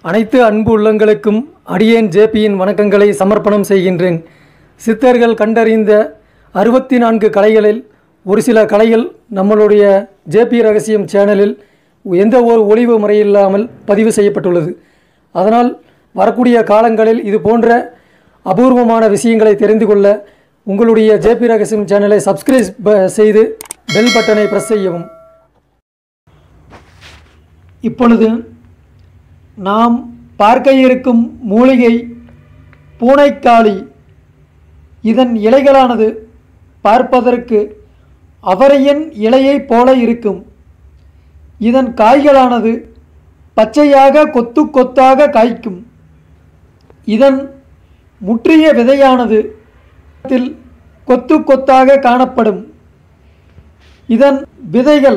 அனைத்து அன்பு உள்ளங்களுக்கும் அடியேன் ஜேபியின் வணக்கங்களை சமர்ப்பணம் செய்கின்றேன் சித்தர்கள் கண்டறிந்த அறுபத்தி நான்கு கலைகளில் ஒரு சில கலைகள் நம்மளுடைய ஜேபி ரகசியம் சேனலில் எந்த ஒரு ஒளிவு முறையில்லாமல் பதிவு செய்யப்பட்டுள்ளது அதனால் வரக்கூடிய காலங்களில் இது போன்ற அபூர்வமான விஷயங்களை தெரிந்து கொள்ள உங்களுடைய ஜேபி ரகசியம் சேனலை சப்ஸ்கிரைப் செய்து பெல் பட்டனை பிரஸ் செய்யவும் இப்பொழுது நாம் பார்க்க இருக்கும் மூலிகை பூனைக்காளி இதன் இலைகளானது பார்ப்பதற்கு அவரையின் இலையைப் போல இருக்கும் இதன் காய்களானது பச்சையாக கொத்து கொத்தாக காய்க்கும் இதன் முற்றிய விதையானது த்தில் கொத்து கொத்தாக காணப்படும் இதன் விதைகள்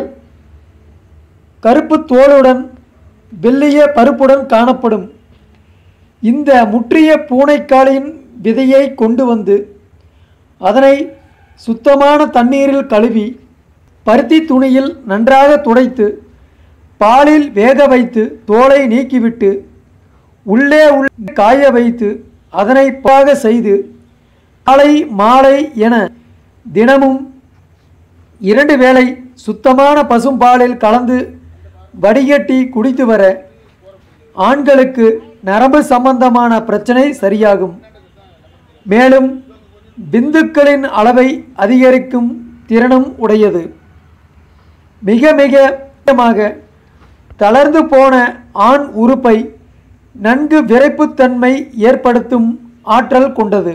கருப்பு தோலுடன் வெள்ளிய பருப்புடன் காணப்படும் இந்த முற்றிய பூனைக்காளின் விதையை கொண்டு வந்து அதனை சுத்தமான தண்ணீரில் கழுவி பருத்தி துணியில் நன்றாக துடைத்து பாலில் வேக வைத்து தோலை நீக்கிவிட்டு உள்ளே உள்ள காய வைத்து அதனை பாக செய்து காலை மாலை என தினமும் இரண்டு வேளை சுத்தமான பசும்பாலில் கலந்து வடிகட்டி குடித்து வர ஆண்களுக்கு நரம்பு சம்பந்தமான பிரச்சனை சரியாகும் மேலும் பிந்துக்களின் அளவை அதிகரிக்கும் திறனும் உடையது மிக மிக முக்கியமாக தளர்ந்து போன ஆண் உறுப்பை நன்கு விரைப்புத்தன்மை ஏற்படுத்தும் ஆற்றல் கொண்டது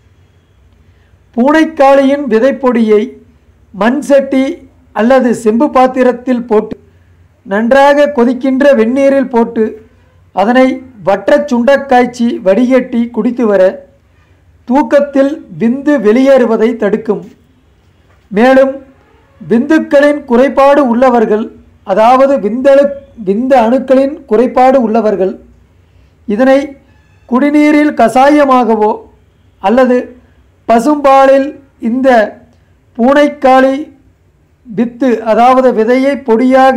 பூனைக்காளியின் விதைப்பொடியை மண் சட்டி அல்லது செம்பு பாத்திரத்தில் போட்டு நன்றாக கொதிக்கின்ற வெந்நீரில் போட்டு அதனை வற்றச் சுண்டக் காய்ச்சி வடிகட்டி குடித்து வர தூக்கத்தில் விந்து வெளியேறுவதை தடுக்கும் மேலும் விந்துக்களின் குறைபாடு உள்ளவர்கள் அதாவது விந்தணு விந்த அணுக்களின் குறைபாடு உள்ளவர்கள் இதனை குடிநீரில் கசாயமாகவோ அல்லது பசும்பாலில் இந்த பூனைக்காளி வித்து அதாவது விதையை பொடியாக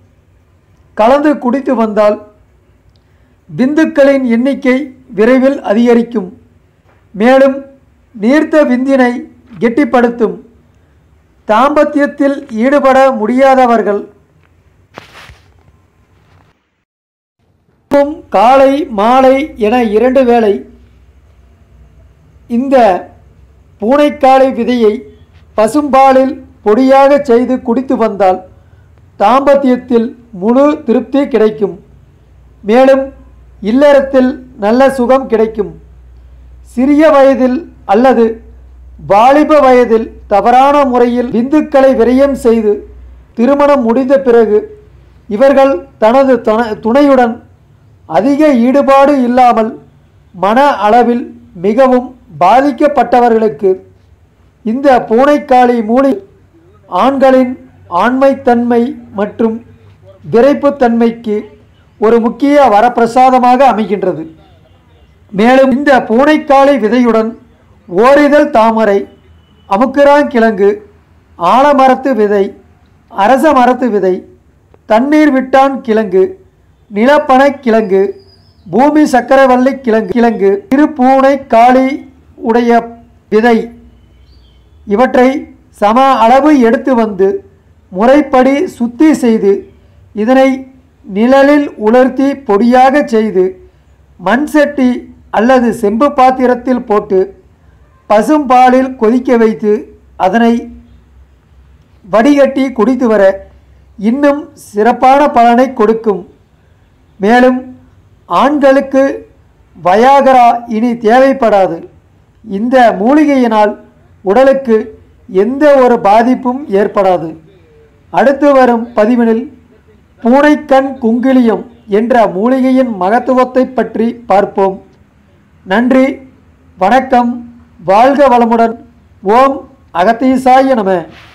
கலந்து குடித்து வந்தால் விந்துக்களின் எண்ணிக்கை விரைவில் அதிகரிக்கும் மேலும் நீர்த்த விந்தினை கெட்டிப்படுத்தும் தாம்பத்தியத்தில் ஈடுபட முடியாதவர்கள் தினமும் காலை மாலை என இரண்டு வேளை இந்த பூனைக்காளை விதையை பசும்பாலில் பொடியாக செய்து குடித்து வந்தால் தாம்பத்தியத்தில் முழு திருப்தி கிடைக்கும் மேலும் இல்லறத்தில் நல்ல சுகம் கிடைக்கும் சிறிய வயதில் அல்லது வாலிப வயதில் தவறான முறையில் விந்துக்களை விரயம் செய்து திருமணம் முடிந்த பிறகு இவர்கள் தனது துணை- துணையுடன் அதிக ஈடுபாடு இல்லாமல் மன அளவில் மிகவும் பாதிக்கப்பட்டவர்களுக்கு இந்த பூனைக்காளி மூலி ஆண்களின் ஆண்மைத்தன்மை மற்றும் விரைப்புத்தன்மைக்கு ஒரு முக்கிய வரப்பிரசாதமாக அமைகின்றது மேலும் இந்த பூனைக்காளி விதையுடன் ஓரிதழ் தாமரை அமுக்குராங்கிழங்கு ஆலமரத்து விதை அரச மரத்து விதை தண்ணீர் விட்டான் கிழங்கு நிலப்பனைக் கிழங்கு பூமி சக்கரவள்ளி கிழங்கு கிழங்கு திருப்பூனை காளி உடைய விதை இவற்றை சம அளவு எடுத்து வந்து முறைப்படி சுத்தி செய்து இதனை நிழலில் உலர்த்தி பொடியாக செய்து மண் சட்டி அல்லது செம்பு பாத்திரத்தில் போட்டு பசும்பாலில் கொதிக்க வைத்து அதனை வடிகட்டி குடித்து வர இன்னும் சிறப்பான பலனை கொடுக்கும் மேலும் ஆண்களுக்கு வயாகரா இனி தேவைப்படாது இந்த மூலிகையினால் உடலுக்கு எந்த ஒரு பாதிப்பும் ஏற்படாது அடுத்து வரும் பதிவினில் பூனைக்கண் குங்கிலியம் என்ற மூலிகையின் மகத்துவத்தை பற்றி பார்ப்போம் நன்றி வணக்கம் வாழ்க வளமுடன் ஓம் அகத்தீசாய நம